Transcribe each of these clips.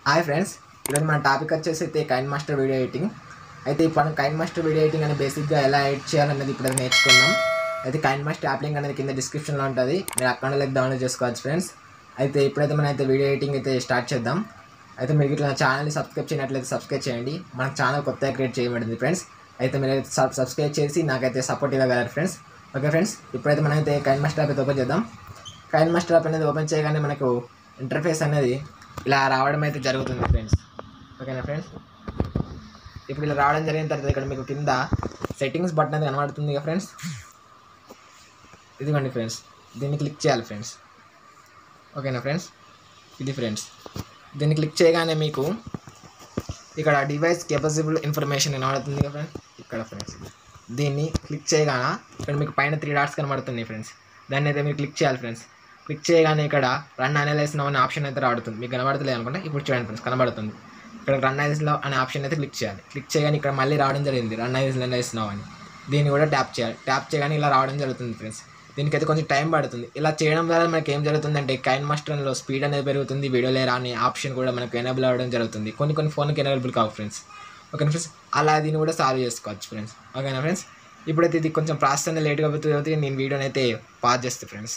hi friends ఈరోజు మన topic వచ్చేసి అయితే కైన్ మాస్టర్ వీడియో ఎడిటింగ్ అయితే ఇప్పుడు మనం కైన్ మాస్టర్ వీడియో ఎడిటింగ్ అనేది బేసిక్గా ఎలా ఎడిట్ చేయాలనేది ఇప్పుడు నేర్చుకుందాం అయితే కైన్ మాస్టర్ యాప్ లింక్ అనేది కింద డిస్క్రిప్షన్లో ఉంటుంది మీరు అక్కడ లైక్ డౌన్లోడ్ చేసుకోవచ్చు ఫ్రెండ్స్ అయితే ఇప్పుడైతే మనం అయితే వీడియో ఎడిటింగ్ అయితే స్టార్ట్ చేద్దాం అయితే మీరు ఇట్లా ఛానల్ని సబ్స్క్రైబ్ చేయనట్లయితే సబ్స్క్రైబ్ చేయండి మన ఛానల్ కొత్తగా క్రియేట్ చేయబడింది ఫ్రెండ్స్ అయితే మీరు అయితే సబ్ సబ్స్క్రైబ్ చేసి నాకైతే సపోర్ట్ ఇవ్వగలరు ఫ్రెండ్స్ ఓకే ఫ్రెండ్స్ ఇప్పుడైతే మనం అయితే కైన్ మాస్టర్ యాప్ అయితే ఓపెన్ చేద్దాం కైన్ మాస్టర్ యాప్ అనేది ఓపెన్ చేయగానే మనకు ఇంటర్ఫేస్ అనేది ఇలా రావడం అయితే జరుగుతుంది ఫ్రెండ్స్ ఓకేనా ఫ్రెండ్స్ ఇప్పుడు ఇలా రావడం జరిగిన తర్వాత ఇక్కడ మీకు కింద సెట్టింగ్స్ బటన్ అనేది కనబడుతుంది కదా ఫ్రెండ్స్ ఇదిగోండి ఫ్రెండ్స్ దీన్ని క్లిక్ చేయాలి ఫ్రెండ్స్ ఓకేనా ఫ్రెండ్స్ ఇది ఫ్రెండ్స్ దీన్ని క్లిక్ చేయగానే మీకు ఇక్కడ డివైస్ కెపాసిబుల్ ఇన్ఫర్మేషన్ కనబడుతుంది కదా ఫ్రెండ్స్ ఇక్కడ ఫ్రెండ్స్ దీన్ని క్లిక్ చేయగానే ఇక్కడ మీకు పైన త్రీ డాట్స్ కనబడుతున్నాయి ఫ్రెండ్స్ దాన్ని అయితే మీరు క్లిక్ చేయాలి ఫ్రెండ్స్ క్లిక్ చేయగానే ఇక్కడ రన్ అనలైజ్ నో అనే ఆప్షన్ అయితే రాడుతుంది మీకు కనబడతలేదు అనుకుంటే ఇప్పుడు చూడండి ఫ్రెండ్స్ కనబడుతుంది ఇక్కడ రన్ అనలైజ్ నో అనే ఆప్షన్ అయితే క్లిక్ చేయాలి క్లిక్ చేయగానే ఇక్కడ మళ్ళీ రావడం జరిగింది రన్ అనలైజ్ నో అని దీన్ని కూడా ట్యాప్ చేయాలి ట్యాప్ చేయగానే ఇలా రావడం జరుగుతుంది ఫ్రెండ్స్ దీనికైతే కొంచెం టైం పడుతుంది ఇలా చేయడం ద్వారా మనకి ఏం జరుగుతుందంటే కైన్ మాస్టర్లో స్పీడ్ అనేది పెరుగుతుంది వీడియో లేరా అనే ఆప్షన్ కూడా మనకు ఎనేబుల్ అవ్వడం జరుగుతుంది కొన్ని కొన్ని ఫోన్కి ఎనేబుల్ కావు ఫ్రెండ్స్ ఓకేనా ఫ్రెండ్స్ అలా దీన్ని కూడా సాల్వ్ చేసుకోవచ్చు ఫ్రెండ్స్ ఓకేనా ఫ్రెండ్స్ ఇప్పుడైతే ఇది కొంచెం ప్రాసెస్ అనేది లేట్గా అవుతుంది కాబట్టి నేను వీడియోని అయితే పాజ్ చేస్తాను ఫ్రెండ్స్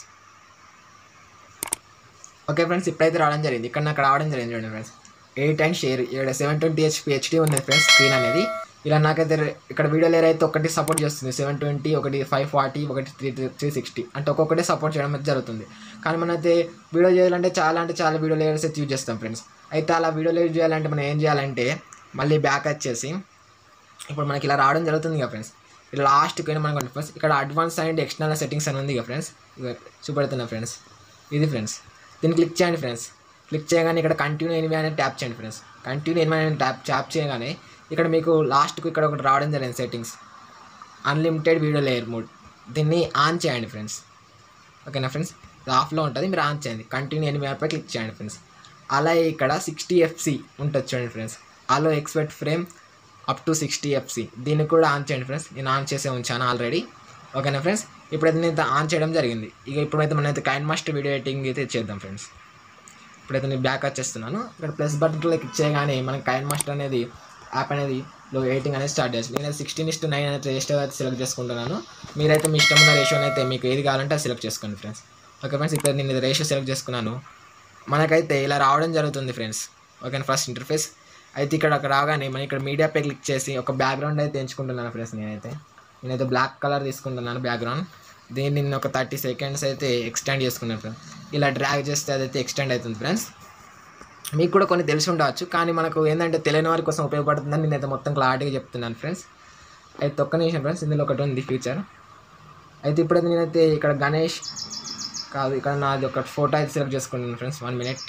ఓకే ఫ్రెండ్స్ ఇప్పుడైతే రావడం జరిగింది ఇక్కడ నాకు రావడం జరిగింది చూడండి ఫ్రెండ్స్ ఎయిట్ అండ్ షేర్ ఇక్కడ సెవెన్ ట్వంటీ హెచ్పి హెచ్డి ఉంది ఫ్రెండ్స్ స్క్రీన్ అనేది ఇలా నాకైతే రె- ఇక్కడ వీడియో లేయర్ అయితే ఒకటి సపోర్ట్ చేస్తుంది సెవెన్ ట్వంటీ ఒకటి ఫైవ్ ఫార్టీ ఒకటి త్రీ త్రీ సిక్స్టీ అంటే ఒక్కొక్కటి సపోర్ట్ చేయడం అయితే జరుగుతుంది కానీ మనం అయితే వీడియో చేయాలంటే చాలా అంటే చాలా వీడియో లేయర్స్ అయితే యూజ్ చేస్తాం ఫ్రెండ్స్ అయితే అలా వీడియో లేయర్ చేయాలంటే మనం ఏం చేయాలంటే మళ్ళీ బ్యాక్ వచ్చేసి ఇప్పుడు మనకి ఇలా రావడం జరుగుతుంది కదా ఫ్రెండ్స్ ఇలా లాస్ట్కి పోయినా మనకు ఫ్రెండ్స్ ఇక్కడ అడ్వాన్స్ అండ్ ఎక్స్టర్నల్ సెట్టింగ్స్ అని ఉంది కదా ఫ్రెండ్స్ ఇక చూపెడుతున్నా ఫ్రెండ్స్ ఇది ఫ్రెండ్స్ దీన్ని క్లిక్ చేయండి ఫ్రెండ్స్ క్లిక్ చేయగానే ఇక్కడ కంటిన్యూ ఎనిమి అనేది ట్యాప్ చేయండి ఫ్రెండ్స్ కంటిన్యూ ఎనిమి అనేది ట్యాప్ ట్యాప్ చేయగానే ఇక్కడ మీకు లాస్ట్కి ఇక్కడ ఒకటి రావడం జరిగింది settings unlimited video layer mode దీన్ని ఆన్ చేయండి ఫ్రెండ్స్ ఓకేనా ఫ్రెండ్స్ ఇది ఆఫ్లో ఉంటుంది మీరు ఆన్ చేయండి కంటిన్యూ ఎనిమి యాప్పై క్లిక్ చేయండి ఫ్రెండ్స్ అలాగే ఇక్కడ సిక్స్టీ ఎఫ్సి ఉంటుంది చూడండి friends allow expect frame up to sixty FC దీన్ని కూడా ఆన్ చేయండి ఫ్రెండ్స్ నేను ఆన్ చేసే ఉంచాను ఆల్రెడీ ఓకేనా ఫ్రెండ్స్ ఇప్పుడైతే నేను ఆన్ చేయడం జరిగింది ఇక ఇప్పుడైతే మనం అయితే కైన్ మాస్టర్ వీడియో ఎడిటింగ్ అయితే చేద్దాం ఫ్రెండ్స్ ఇప్పుడైతే నేను బ్యాక్ వచ్చేస్తున్నాను ఇక్కడ ప్లస్ బటన్లో క్లిక్ చేయగానే మనకి కైన్ మాస్టర్ అనేది యాప్ అనేది లో ఎడిటింగ్ అనేది స్టార్ట్ చేస్తుంది నేను సిక్స్టీన్ ఇస్ట్ నైన్ అనేది రేషియో అయితే సెలెక్ట్ చేసుకుంటున్నాను మీరైతే మీ ఇష్టం ఉన్న రేషియోని అయితే మీకు ఏది కావాలంటే అది సెలెక్ట్ చేసుకోండి ఫ్రెండ్స్ ఓకే ఫ్రెండ్స్ ఇప్పుడు నేను ఇది రేషియో సెలెక్ట్ చేసుకున్నాను మనకైతే ఇలా రావడం జరుగుతుంది ఫ్రెండ్స్ ఓకే ఫస్ట్ ఇంటర్ఫేస్ అయితే ఇక్కడ ఒక రాగానే మనం ఇక్కడ మీడియా పే క్లిక్ చేసి ఒక బ్యాక్గ్రౌండ్ అయితే ఎంచుకుంటున్నాను ఫ్రెండ్స్ నేనైతే నేనైతే బ్లాక్ కలర్ తీసుకుంటున్నాను బ్యాక్గ్రౌండ్ దీన్ని నేను ఒక థర్టీ సెకండ్స్ అయితే ఎక్స్టెండ్ చేసుకున్నాను ఫ్రెండ్స్ ఇలా డ్రాగ్ చేస్తే అదైతే ఎక్స్టెండ్ అవుతుంది ఫ్రెండ్స్ మీకు కూడా కొన్ని తెలిసి ఉండవచ్చు కానీ మనకు ఏంటంటే తెలియని వారి కోసం ఉపయోగపడుతుందని నేనైతే మొత్తం క్లారిటీగా చెప్తున్నాను ఫ్రెండ్స్ అయితే ఒక్క నిమిషం ఫ్రెండ్స్ ఇందులో ఒకటి ఉంది ఫ్యూచర్ అయితే ఇప్పుడైతే నేనైతే ఇక్కడ గణేష్ కాదు ఇక్కడ నాది ఒక ఫోటో అయితే సెలెక్ట్ చేసుకుంటాను friends one minute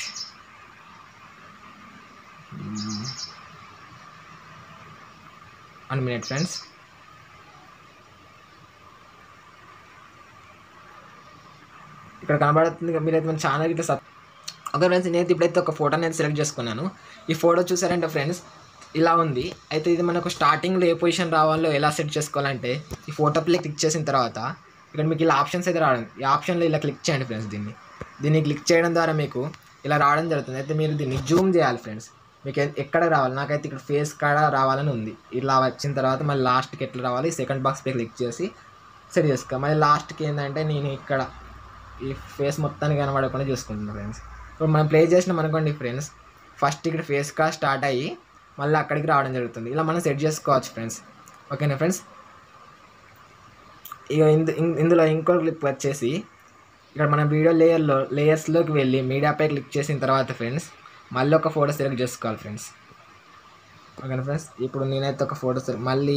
one minute friends ఇక్కడ కనబడుతుంది కదా, మీరైతే మన ఛానల్ ఇట్లా సబ్ ఓకే ఫ్రెండ్స్ నేనైతే ఇప్పుడైతే ఒక ఫోటో అనేది సెలెక్ట్ చేసుకున్నాను ఈ ఫోటో చూసారంటే ఫ్రెండ్స్ ఇలా ఉంది అయితే ఇది మనకు స్టార్టింగ్లో ఏ పొజిషన్ రావాలో ఎలా సెట్ చేసుకోవాలంటే ఈ ఫోటో ప్లే క్లిక్ చేసిన తర్వాత ఇక్కడ మీకు ఇలా ఆప్షన్స్ అయితే రావడం ఈ ఆప్షన్లో ఇలా క్లిక్ చేయండి ఫ్రెండ్స్ దీన్ని దీన్ని క్లిక్ చేయడం ద్వారా మీకు ఇలా రావడం జరుగుతుంది అయితే మీరు దీన్ని జూమ్ చేయాలి ఫ్రెండ్స్ మీకు ఎ- ఎక్కడ రావాలి నాకైతే ఇక్కడ ఫేస్ కాడ రావాలని ఉంది ఇలా వచ్చిన తర్వాత మళ్ళీ లాస్ట్కి ఎట్లా రావాలి సెకండ్ బాక్స్ పై క్లిక్ చేసి సెట్ చేసుకో మళ్ళీ లాస్ట్కి ఏంటంటే నేను ఇక్కడ ఈ ఫేస్ మొత్తానికి కనబడకుండా చూసుకుంటున్నాను ఫ్రెండ్స్ ఇప్పుడు మనం ప్లే చేసినాం అనుకోండి ఫ్రెండ్స్ ఫస్ట్ ఇక్కడ ఫేస్ కా స్టార్ట్ అయ్యి మళ్ళీ అక్కడికి రావడం జరుగుతుంది ఇలా మనం సెట్ చేసుకోవచ్చు ఫ్రెండ్స్ ఓకేనా ఫ్రెండ్స్ ఇక ఇందు ఇం- ఇందులో ఇంకో క్లిప్ వచ్చేసి ఇక్కడ మన వీడియో లేయర్లో లేయర్స్లోకి వెళ్ళి మీడియాపై క్లిక్ చేసిన తర్వాత ఫ్రెండ్స్ మళ్ళీ ఒక ఫోటో సెలెక్ట్ చేసుకోవాలి ఫ్రెండ్స్ ఓకేనా ఫ్రెండ్స్ ఇప్పుడు నేనైతే ఒక ఫోటో సెలెక్ట్ మళ్ళీ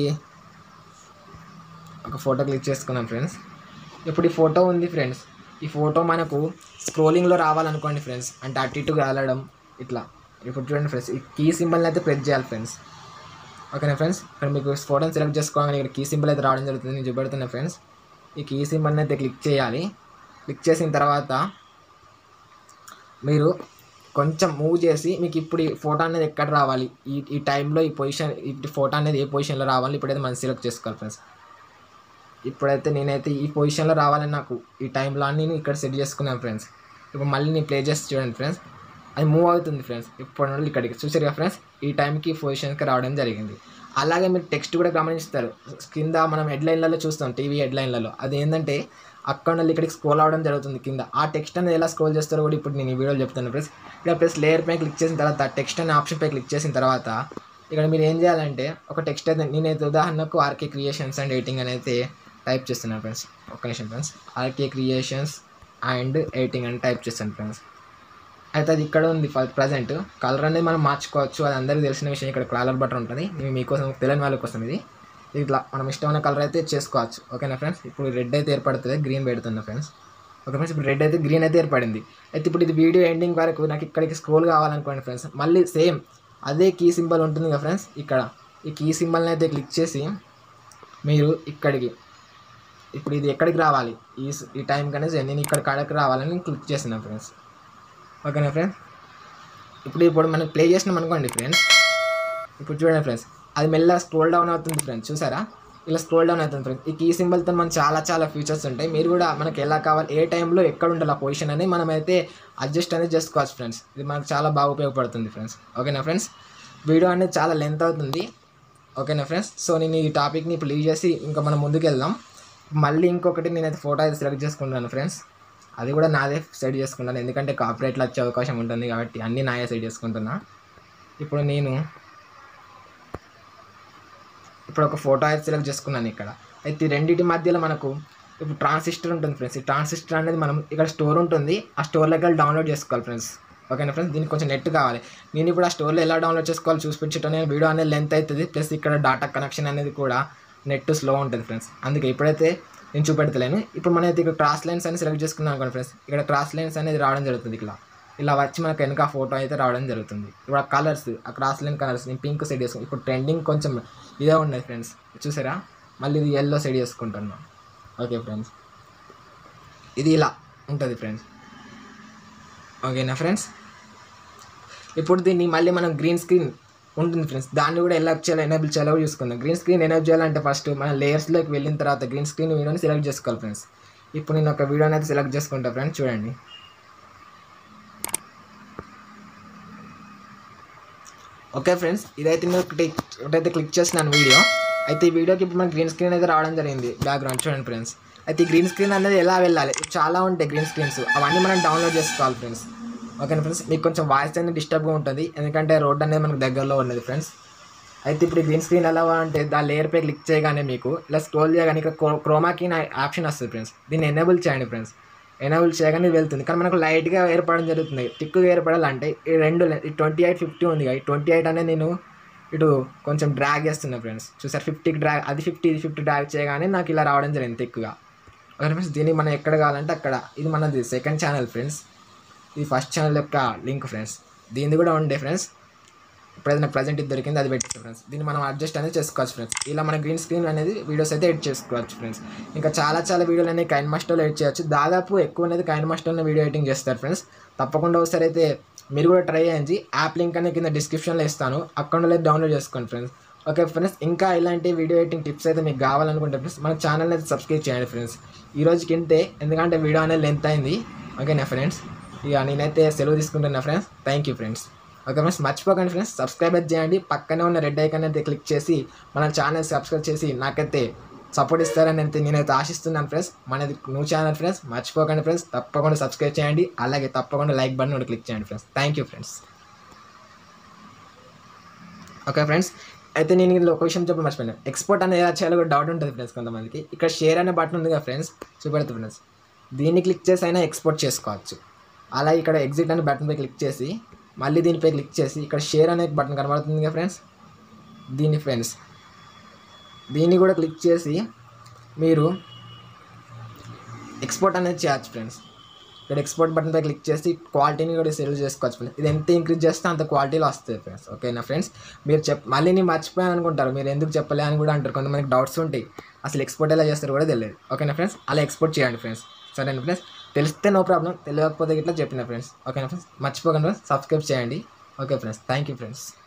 ఒక ఫోటో క్లిక్ చేసుకున్నాను ఫ్రెండ్స్ ఇప్పుడు ఈ ఫోటో ఉంది ఫ్రెండ్స్ ఈ ఫోటో మనకు స్క్రోలింగ్లో రావాలనుకోండి ఫ్రెండ్స్ అంటే అటు ఇటు వెళ్ళడం ఇట్లా ఇప్పుడు చూడండి ఫ్రెండ్స్ ఈ కీ సింబల్ని అయితే ప్రెస్ చేయాలి ఫ్రెండ్స్ ఓకేనా ఫ్రెండ్స్ ఇక్కడ మీకు ఫోటోని సెలెక్ట్ చేసుకోగానే ఇక్కడ కీ సింబల్ అయితే రావడం జరుగుతుంది నేను చూపెడుతున్నా ఫ్రెండ్స్ ఈ కీ సింబల్ని అయితే క్లిక్ చేయాలి క్లిక్ చేసిన తర్వాత మీరు కొంచెం మూవ్ చేసి మీకు ఇప్పుడు ఈ ఫోటో అనేది ఎక్కడ రావాలి ఈ ఈ టైంలో ఈ పొజిషన్ ఈ ఫోటో అనేది ఏ పొజిషన్లో రావాలి ఇప్పుడైతే మనం సెలెక్ట్ చేసుకోవాలి ఫ్రెండ్స్ ఇప్పుడైతే నేనైతే ఈ పొజిషన్లో రావాలని నాకు ఈ టైంలో నేను ఇక్కడ సెట్ చేసుకున్నాను ఫ్రెండ్స్ ఇప్పుడు మళ్ళీ నేను ప్లే చేసి చూడండి ఫ్రెండ్స్ అది మూవ్ అవుతుంది ఫ్రెండ్స్ ఇప్పుడు నుండి ఇక్కడికి చూసారు కదా ఫ్రెండ్స్ ఈ టైంకి పొజిషన్కి రావడం జరిగింది అలాగే మీరు టెక్స్ట్ కూడా గమనిస్తారు కింద మనం హెడ్లైన్లలో చూస్తాం టీవీ హెడ్లైన్లలో అది ఏంటంటే అక్కడ నుండి ఇక్కడికి స్క్రోల్ అవడం జరుగుతుంది కింద ఆ టెక్స్ట్ అనేది ఎలా స్క్రోల్ చేస్తారో కూడా ఇప్పుడు నేను ఈ వీడియోలో చెప్తాను ఫ్రెండ్స్ ఇక్కడ ప్లస్ లేయర్ పై క్లిక్ చేసిన తర్వాత టెక్స్ట్ అనే ఆప్షన్ పై క్లిక్ చేసిన తర్వాత ఇక్కడ మీరు ఏం చేయాలంటే ఒక టెక్స్ట్ అయితే నేనైతే ఉదాహరణకు ఆర్కే క్రియేషన్స్ అండ్ ఎడిటింగ్ అని అయితే టైప్ చేస్తున్నాను ఫ్రెండ్స్ ఒక్క నిమిషం friends RK creations and editing అని టైప్ చేస్తాను ఫ్రెండ్స్ అయితే అది ఇక్కడ ఉంది ప్రజెంట్ కలర్ అనేది మనం మార్చుకోవచ్చు అది అందరికీ తెలిసిన విషయం ఇక్కడ కలర్ బటన్ ఉంటుంది ఇది మీకోసం తెలియని వాళ్ళ కోసం ఇది ఇట్లా మనం ఇష్టమైన కలర్ అయితే చేసుకోవచ్చు ఓకేనా ఫ్రెండ్స్ ఇప్పుడు రెడ్ అయితే ఏర్పడుతుంది గ్రీన్ పెడుతున్నా ఫ్రెండ్స్ ఓకే ఫ్రెండ్స్ ఇప్పుడు రెడ్ అయితే గ్రీన్ అయితే ఏర్పడింది అయితే ఇప్పుడు ఇది వీడియో ఎండింగ్ వరకు నాకు ఇక్కడికి స్క్రోల్ కావాలనుకోండి ఫ్రెండ్స్ మళ్ళీ సేమ్ అదే కీ సింబల్ ఉంటుంది కదా ఫ్రెండ్స్ ఇక్కడ ఈ కీ సింబల్ని అయితే క్లిక్ చేసి మీరు ఇక్కడికి ఇప్పుడు ఇది ఎక్కడికి రావాలి ఈ స్- ఈ టైం కనేసి నేను ఇక్కడ కడకి రావాలని క్లిక్ చేస్తున్నాను ఫ్రెండ్స్ ఓకేనా ఫ్రెండ్స్ ఇప్పుడు ఇప్పుడు మనం ప్లే చేసినాం అనుకోండి ఫ్రెండ్స్ ఇప్పుడు చూడండి ఫ్రెండ్స్ అది మెల్లగా స్క్రోల్ డౌన్ అవుతుంది ఫ్రెండ్స్ చూసారా ఇలా స్క్రోల్ డౌన్ అవుతుంది ఫ్రెండ్స్ ఈ కీ సింబల్తో మనం చాలా చాలా ఫీచర్స్ ఉంటాయి మీరు కూడా మనకి ఎలా కావాలి ఏ టైంలో ఎక్కడ ఉండాలి ఆ పొజిషన్ అని మనం అయితే అడ్జస్ట్ అనేది చేసుకోవచ్చు ఫ్రెండ్స్ ఇది మనకు చాలా బాగా ఉపయోగపడుతుంది ఫ్రెండ్స్ ఓకేనా ఫ్రెండ్స్ వీడియో అనేది చాలా లెంత్ అవుతుంది ఓకేనా ఫ్రెండ్స్ సో నేను ఈ టాపిక్ని ఇప్పుడు లీవ్ చేసి ఇంకా మనం ముందుకు వెళ్దాం మళ్ళీ ఇంకొకటి నేనైతే ఫోటో అయితే సెలెక్ట్ చేసుకుంటాను ఫ్రెండ్స్ అది కూడా నాదే సెట్ చేసుకుంటాను ఎందుకంటే కాపరేట్లో వచ్చే అవకాశం ఉంటుంది కాబట్టి అన్నీ నాయే సెట్ చేసుకుంటున్నా ఇప్పుడు నేను ఇప్పుడు ఒక ఫోటో అయితే సెలెక్ట్ చేసుకున్నాను ఇక్కడ అయితే ఈ రెండింటి మధ్యలో మనకు ఇప్పుడు ట్రాన్సిస్టర్ ఉంటుంది ఫ్రెండ్స్ ఈ ట్రాన్సిస్టర్ అనేది మనం ఇక్కడ స్టోర్ ఉంటుంది ఆ స్టోర్లోకి వెళ్ళి డౌన్లోడ్ చేసుకోవాలి ఫ్రెండ్స్ ఓకేనా ఫ్రెండ్స్ దీనికి కొంచెం నెట్ కావాలి నేను ఇప్పుడు ఆ స్టోర్లో ఎలా డౌన్లోడ్ చేసుకోవాలి చూపించటం నేను వీడియో అనేది లెంత్ అవుతుంది ప్లస్ ఇక్కడ డాటా కనెక్షన్ అనేది కూడా నెట్ స్లో ఉంటుంది ఫ్రెండ్స్ అందుకే ఇప్పుడైతే నేను చూపెడతలేను ఇప్పుడు మనం అయితే ఇక్కడ క్రాస్ లైన్స్ అని సెలెక్ట్ చేసుకున్నాం అనుకోండి ఫ్రెండ్స్ ఇక్కడ క్రాస్ లైన్స్ అనేది రావడం జరుగుతుంది ఇలా ఇలా వచ్చి మనకు వెనక ఫోటో అయితే రావడం జరుగుతుంది ఇప్పుడు ఆ కలర్స్ ఆ క్రాస్ లైన్ కలర్స్ నేను పింక్ సెట్ చేసుకున్నాను ఇప్పుడు ట్రెండింగ్ కొంచెం ఇదే ఉన్నది ఫ్రెండ్స్ చూసారా మళ్ళీ ఇది ఎల్లో సెట్ చేసుకుంటున్నాం ఓకే ఫ్రెండ్స్ ఇది ఇలా ఉంటుంది ఫ్రెండ్స్ ఓకేనా ఫ్రెండ్స్ ఇప్పుడు దీన్ని మళ్ళీ మనం గ్రీన్ స్క్రీన్ ఉంటుంది ఫ్రెండ్స్ దాన్ని కూడా ఎలా చేయాలో ఎనేబుల్ చేయాలో కూడా చూసుకుందాం గ్రీన్ స్క్రీన్ ఎనేబుల్ చేయాలంటే ఫస్ట్ మన లేయర్స్లోకి వెళ్ళిన తర్వాత గ్రీన్ స్క్రీన్ వీడియోని సెలెక్ట్ చేసుకోవాలి ఫ్రెండ్స్ ఇప్పుడు నేను ఒక వీడియోని అయితే సెలెక్ట్ చేసుకుంటా ఫ్రెండ్స్ చూడండి ఓకే ఫ్రెండ్స్ ఇదైతే నేను ఒకటి ఒకటైతే క్లిక్ చేసినాను వీడియో అయితే ఈ వీడియోకి ఇప్పుడు మనకి గ్రీన్ స్క్రీన్ అయితే రావడం జరిగింది బ్యాక్గ్రౌండ్ చూడండి ఫ్రెండ్స్ అయితే ఈ గ్రీన్ స్క్రీన్ అనేది ఎలా వెళ్ళాలి చాలా ఉంటాయి గ్రీన్ స్క్రీన్స్ అవన్నీ మనం డౌన్లోడ్ చేసుకోవాలి ఫ్రెండ్స్ ఓకేనా ఫ్రెండ్స్ మీకు కొంచెం వాయిస్ అనేది డిస్టర్బ్గా ఉంటుంది ఎందుకంటే రోడ్ అనేది మనకు దగ్గరలో ఉన్నది ఫ్రెండ్స్ అయితే ఇప్పుడు గ్రీన్ స్క్రీన్ ఎలా అంటే దాని లేయర్ పై క్లిక్ చేయగానే మీకు ఇలా స్క్రోల్ చేయగానే ఇక్కడ క్రోమాకి ఆప్షన్ వస్తుంది ఫ్రెండ్స్ దీన్ని ఎనేబుల్ చేయండి ఫ్రెండ్స్ ఎనేబుల్ చేయగానే ఇది వెళ్తుంది కానీ మనకు లైట్గా ఏర్పడడం జరుగుతుంది టిక్కుగా ఏర్పడాలంటే ఈ రెండు ట్వంటీ ఎయిట్ ఫిఫ్టీ ఉంది ఈ ట్వంటీ ఎయిట్ అనేది నేను ఇటు కొంచెం డ్రాగ్ చేస్తున్నా ఫ్రెండ్స్ చూసారు ఫిఫ్టీకి డ్రాగ్ అది ఫిఫ్టీ ఇది ఫిఫ్టీ డ్రాగ్ చేయగానే నాకు ఇలా రావడం జరిగింది తిక్కుగా ఓకే ఫ్రెండ్స్ దీన్ని మనం ఎక్కడ కావాలంటే అక్కడ ఇది మనది సెకండ్ ఛానల్ ఫ్రెండ్స్ ఇది ఫస్ట్ ఛానల్ యొక్క లింక్ ఫ్రెండ్స్ దీనిది కూడా ఉండే ఫ్రెండ్స్ ఇప్పుడైతే నాకు ప్రజెంట్ ఇది దొరికింది అది పెట్టి ఫ్రెండ్స్ దీన్ని మనం అడ్జస్ట్ అనేది చేసుకోవచ్చు ఫ్రెండ్స్ ఇలా మన గ్రీన్ స్క్రీన్ అనేది వీడియోస్ అయితే ఎడిట్ చేసుకోవచ్చు ఫ్రెండ్స్ ఇంకా చాలా చాలా వీడియోలు అనేవి కైన్ మాస్టర్లో ఎడిట్ చేయొచ్చు దాదాపు ఎక్కువ అనేది కైన్ మాస్టర్లో వీడియో ఎడిటింగ్ చేస్తారు ఫ్రెండ్స్ తప్పకుండా ఒకసారి అయితే మీరు కూడా ట్రై చేయండి యాప్ లింక్ అనేది కింద డిస్క్రిప్షన్లో ఇస్తాను అక్కడ నుండి డౌన్లోడ్ చేసుకోండి ఫ్రెండ్స్ ఓకే ఫ్రెండ్స్ ఇంకా ఇలాంటి వీడియో ఎడిటింగ్ టిప్స్ అయితే మీకు కావాలనుకుంటే ఫ్రెండ్స్ మన ఛానల్ అయితే సబ్స్క్రైబ్ చేయండి ఫ్రెండ్స్ ఈ రోజుకి ఇంతే ఎందుకంటే వీడియో అనేది లెంత్ అయింది ఓకేనా ఫ్రెండ్స్ ఇక నేనైతే సెలవు తీసుకుంటున్నా friends thank you friends okay friends మర్చిపోకండి ఫ్రెండ్స్ సబ్స్క్రైబ్ అయితే చేయండి పక్కనే ఉన్న రెడ్ ఐకాన్ అయితే క్లిక్ చేసి మన ఛానల్ సబ్స్క్రైబ్ చేసి నాకైతే సపోర్ట్ ఇస్తారని అయితే నేనైతే ఆశిస్తున్నాను ఫ్రెండ్స్ మనది న్యూ ఛానల్ ఫ్రెండ్స్ మర్చిపోకండి ఫ్రెండ్స్ తప్పకుండా సబ్స్క్రైబ్ చేయండి అలాగే తప్పకుండా లైక్ బటన్ కూడా క్లిక్ చేయండి friends thank you friends okay friends అయితే నేను ఇందులో ఒక విషయం చెప్పి మర్చిపోయాను ఎక్స్పోర్ట్ అనేది ఎలా చేయాలో కూడా డౌట్ ఉంటుంది ఫ్రెండ్స్ కొంతమందికి ఇక్కడ షేర్ అనే బటన్ ఉంది కదా ఫ్రెండ్స్ చూపెడుతుంది ఫ్రెండ్స్ దీన్ని క్లిక్ చేసి అయినా ఎక్స్పోర్ట్ చేసుకోవచ్చు అలా ఇక్కడ ఎగ్జిట్ అనే బటన్ పై క్లిక్ చేసి మళ్ళీ దీనిపై క్లిక్ చేసి ఇక్కడ షేర్ అనే బటన్ కనబడుతుంది కదా ఫ్రెండ్స్ దీన్ని ఫ్రెండ్స్ దీన్ని కూడా క్లిక్ చేసి మీరు ఎక్స్పోర్ట్ అనేది చేయొచ్చు ఫ్రెండ్స్ ఇక్కడ ఎక్స్పోర్ట్ బటన్ పై క్లిక్ చేసి క్వాలిటీని కూడా సెలెక్ట్ చేసుకోవచ్చు ఫ్రెండ్స్ ఇది ఎంత ఇంక్రీజ్ చేస్తే అంత క్వాలిటీలో వస్తుంది ఫ్రెండ్స్ ఓకేనా ఫ్రెండ్స్ మీరు చెప్ మళ్ళీ నేను మర్చిపోయాను అనుకుంటారు మీరు ఎందుకు చెప్పలే అని కూడా అంటారు కొంతమందికి డౌట్స్ ఉంటాయి అసలు ఎక్స్పోర్ట్ ఎలా చేస్తారో కూడా తెలియదు ఓకేనా ఫ్రెండ్స్ అలా ఎక్స్పోర్ట్ చేయండి ఫ్రెండ్స్ సరేనా ఫ్రెండ్స్ తెలిస్తే నో ప్రాబ్లం తెలియకపోతే ఇట్లా చెప్పిన ఫ్రెండ్స్ ఓకేనా ఫ్రెండ్స్ మర్చిపోకండి ఫ్రెండ్స్ సబ్స్క్రైబ్ చేయండి okay friends thank you friends